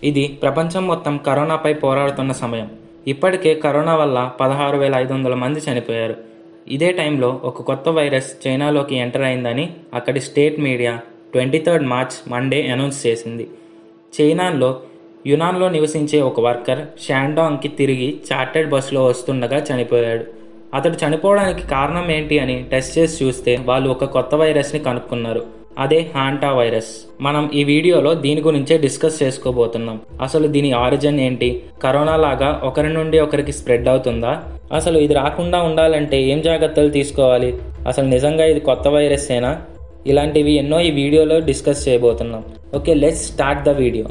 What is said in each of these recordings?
ఇది ప్రపంచం మొత్తం కరోనాపై పోరాడుతున్న సమయం ఇప్పటికే కరోనా వల్ల పదహారు వేల ఐదు వందల మంది చనిపోయారు ఇదే టైంలో ఒక కొత్త వైరస్ చైనాలోకి ఎంటర్ అయిందని అక్కడి state media twenty third March Monday announce చేసింది చైనాలో యునాన్లో నివసించే ఒక వర్కర్ షాండాంగ్కి తిరిగి చార్టెడ్ బస్సులో వస్తుండగా చనిపోయాడు అతడు చనిపోవడానికి కారణం ఏంటి అని టెస్ట్ చేసి చూస్తే వాళ్ళు ఒక కొత్త వైరస్ని కనుక్కున్నారు అదే హాంటా వైరస్ మనం ఈ వీడియోలో దీని గురించే డిస్కస్ చేసుకోబోతున్నాం అసలు దీని ఆరిజిన్ ఏంటి కరోనా లాగా ఒకరి నుండి ఒకరికి స్ప్రెడ్ అవుతుందా అసలు ఇది రాకుండా ఉండాలంటే ఏం జాగ్రత్తలు తీసుకోవాలి అసలు నిజంగా ఇది కొత్త వైరస్ ఏనా ఇలాంటివి ఎన్నో ఈ వీడియోలో డిస్కస్ చేయబోతున్నాం okay let's start the video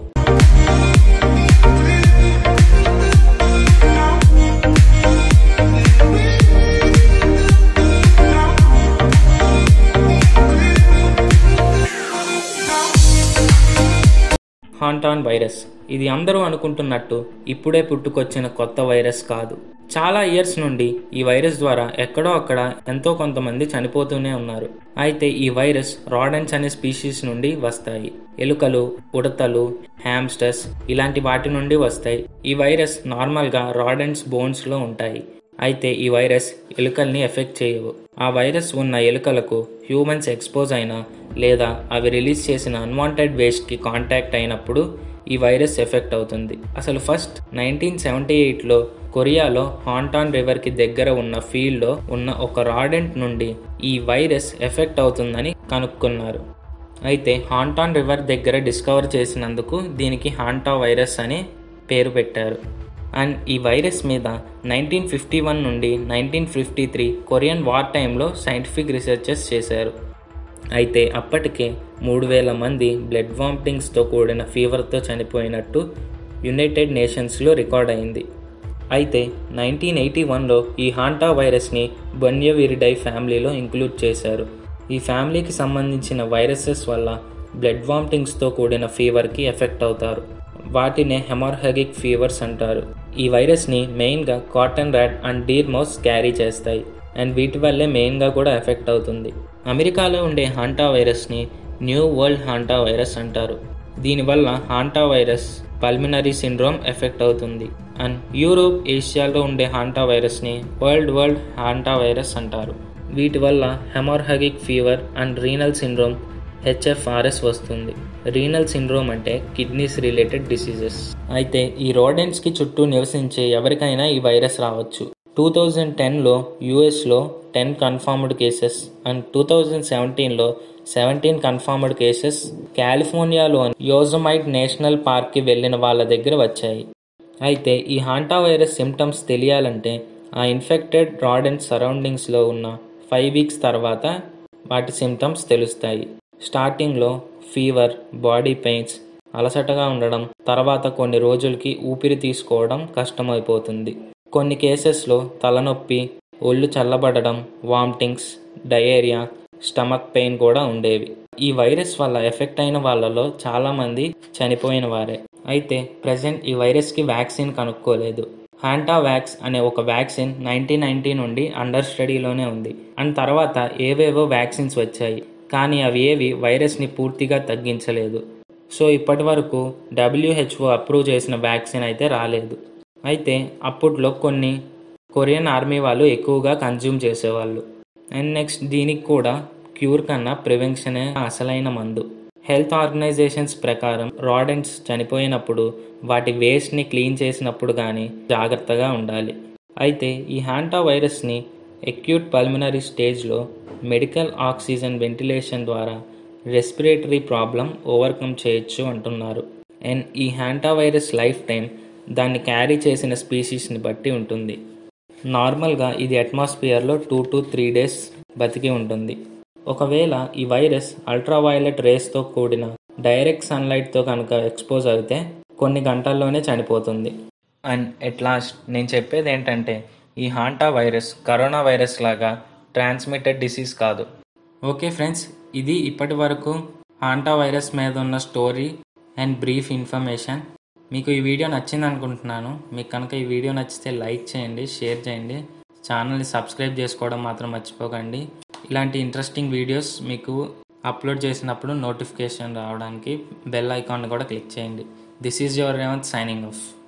Hantaan virus ఇది అందరూ అనుకుంటున్నట్టు ఇప్పుడే పుట్టుకొచ్చిన కొత్త వైరస్ కాదు చాలా ఇయర్స్ నుండి ఈ వైరస్ ద్వారా ఎక్కడో అక్కడ ఎంతో కొంతమంది చనిపోతూనే ఉన్నారు అయితే ఈ వైరస్ రాడెన్స్ అనే స్పీషీస్ నుండి వస్తాయి ఎలుకలు ఉడతలు హ్యామ్స్టర్స్ ఇలాంటి వాటి నుండి వస్తాయి ఈ వైరస్ నార్మల్గా రాడెన్స్ బోన్స్లో ఉంటాయి అయితే ఈ వైరస్ ఎలుకల్ని ఎఫెక్ట్ చేయవు ఆ వైరస్ ఉన్న ఎలుకలకు హ్యూమన్స్ ఎక్స్పోజ్ అయినా లేదా అవి రిలీజ్ చేసిన అన్వాంటెడ్ వేస్ట్కి కాంటాక్ట్ అయినప్పుడు ఈ వైరస్ ఎఫెక్ట్ అవుతుంది అసలు ఫస్ట్ నైన్టీన్ సెవెంటీ ఎయిట్లో కొరియాలో హాంటాన్ రివర్కి దగ్గర ఉన్న ఫీల్డ్లో ఉన్న ఒక రాడెంట్ నుండి ఈ వైరస్ ఎఫెక్ట్ అవుతుందని కనుక్కున్నారు అయితే హాంటాన్ రివర్ దగ్గర డిస్కవర్ చేసినందుకు దీనికి హాంటా వైరస్ అని పేరు పెట్టారు అండ్ ఈ వైరస్ మీద నైన్టీన్ ఫిఫ్టీ వన్ నుండి nineteen fifty three Korean war టైంలో సైంటిఫిక్ రీసెర్చెస్ చేశారు అయితే అప్పటికే మూడు వేల మంది బ్లడ్ వామిటింగ్స్తో కూడిన ఫీవర్తో చనిపోయినట్టు యునైటెడ్ నేషన్స్లో రికార్డ్ అయింది అయితే నైన్టీన్ ఎయిటీ వన్లో ఈ హాంటా వైరస్ని బన్యవిరిడై ఫ్యామిలీలో ఇంక్లూడ్ చేశారు ఈ ఫ్యామిలీకి సంబంధించిన వైరసెస్ వల్ల బ్లడ్ వామిటింగ్స్తో కూడిన ఫీవర్కి ఎఫెక్ట్ అవుతారు వాటినే హెమార్హగిక్ ఫీవర్స్ అంటారు ఈ వైరస్ని మెయిన్గా cotton rat and deer mouse carry చేస్తాయి అండ్ వీటి వల్లే మెయిన్గా కూడా ఎఫెక్ట్ అవుతుంది అమెరికాలో ఉండే హాంటా వైరస్ని న్యూ వరల్డ్ హాంటా వైరస్ అంటారు దీనివల్ల hantavirus pulmonary syndrome effect అవుతుంది అండ్ యూరోప్ ఏషియాలో ఉండే హాంటా వైరస్ని వరల్డ్ వరల్డ్ హాంటా వైరస్ అంటారు వీటి వల్ల haemorrhagic fever and renal syndrome HFRS వస్తుంది రీనల్ సిండ్రోమ్ అంటే కిడ్నీస్ రిలేటెడ్ డిసీజెస్ అయితే ఈ రోడెంట్స్కి చుట్టూ నివసించే ఎవరికైనా ఈ వైరస్ రావచ్చు టూ థౌజండ్ టెన్లో యూఎస్లో ten confirmed cases and two thousand సెవెంటీన్లో సెవెంటీన్ కన్ఫర్మ్డ్ కేసెస్ కాలిఫోర్నియాలోని యోజమైట్ నేషనల్ పార్క్కి వెళ్ళిన వాళ్ళ దగ్గర వచ్చాయి అయితే ఈ హాంటా వైరస్ సిమ్టమ్స్ తెలియాలంటే ఆ ఇన్ఫెక్టెడ్ రాడెంట్ సరౌండింగ్స్లో ఉన్న ఫైవ్ వీక్స్ తర్వాత వాటి సిమ్టమ్స్ తెలుస్తాయి స్టార్టింగ్లో ఫీవర్ బాడీ పెయిన్స్ అలసటగా ఉండడం తర్వాత కొన్ని రోజులకి ఊపిరి తీసుకోవడం కష్టమైపోతుంది కొన్ని కేసెస్లో తలనొప్పి ఒళ్ళు చల్లబడడం వామిటింగ్స్ డయేరియా స్టమక్ పెయిన్ కూడా ఉండేవి ఈ వైరస్ వల్ల ఎఫెక్ట్ అయిన వాళ్ళలో చాలామంది చనిపోయిన వారే అయితే ప్రజెంట్ ఈ వైరస్కి వ్యాక్సిన్ కనుక్కోలేదు హాంటా వ్యాక్స్ అనే ఒక వ్యాక్సిన్ నైన్టీన్ నైన్టీ నుండి అండర్ స్టడీలోనే ఉంది అండ్ తర్వాత ఏవేవో వ్యాక్సిన్స్ వచ్చాయి కానీ అవి ఏవి వైరస్ని పూర్తిగా తగ్గించలేదు సో ఇప్పటి వరకు డబ్ల్యూహెచ్ఓ అప్రూవ్ చేసిన వ్యాక్సిన్ అయితే రాలేదు అయితే అప్పట్లో కొన్ని కొరియన్ ఆర్మీ వాళ్ళు ఎక్కువగా కన్జ్యూమ్ చేసేవాళ్ళు అండ్ నెక్స్ట్ దీనికి కూడా క్యూర్ కన్నా ప్రివెన్షనే అసలైన మందు హెల్త్ ఆర్గనైజేషన్స్ ప్రకారం రాడెంట్స్ చనిపోయినప్పుడు వాటి వేస్ట్ని క్లీన్ చేసినప్పుడు కానీ జాగ్రత్తగా ఉండాలి అయితే ఈ హాంటా వైరస్ని ఎక్యూట్ పల్మినరీ స్టేజ్లో మెడికల్ ఆక్సిజన్ వెంటిలేషన్ ద్వారా రెస్పిరేటరీ ప్రాబ్లం ఓవర్కమ్ చేయొచ్చు అంటున్నారు అండ్ ఈ హ్యాంటా వైరస్ లైఫ్ టైం దాన్ని క్యారీ చేసిన స్పీషీస్ని బట్టి ఉంటుంది నార్మల్గా ఇది అట్మాస్ఫియర్లో టూ టు త్రీ డేస్ బతికి ఉంటుంది ఒకవేళ ఈ వైరస్ అల్ట్రావైలెట్ రేస్తో కూడిన డైరెక్ట్ సన్లైట్తో కనుక ఎక్స్పోజ్ అయితే కొన్ని గంటల్లోనే చనిపోతుంది అండ్ ఎట్ లాస్ట్ నేను చెప్పేది ఏంటంటే ఈ హాంటా వైరస్ కరోనా వైరస్ లాగా ట్రాన్స్మిటెడ్ డిసీజ్ కాదు ఓకే ఫ్రెండ్స్ ఇది ఇప్పటి వరకు హాంటా వైరస్ మీద ఉన్న స్టోరీ అండ్ బ్రీఫ్ ఇన్ఫర్మేషన్ మీకు ఈ వీడియో నచ్చింది అనుకుంటున్నాను మీకు కనుక ఈ వీడియో నచ్చితే లైక్ చేయండి షేర్ చేయండి ఛానల్ని సబ్స్క్రైబ్ చేసుకోవడం మాత్రం మర్చిపోకండి ఇలాంటి ఇంట్రెస్టింగ్ వీడియోస్ మీకు అప్లోడ్ చేసినప్పుడు నోటిఫికేషన్ రావడానికి బెల్ ఐకాన్ కూడా క్లిక్ చేయండి this is your Revanth signing of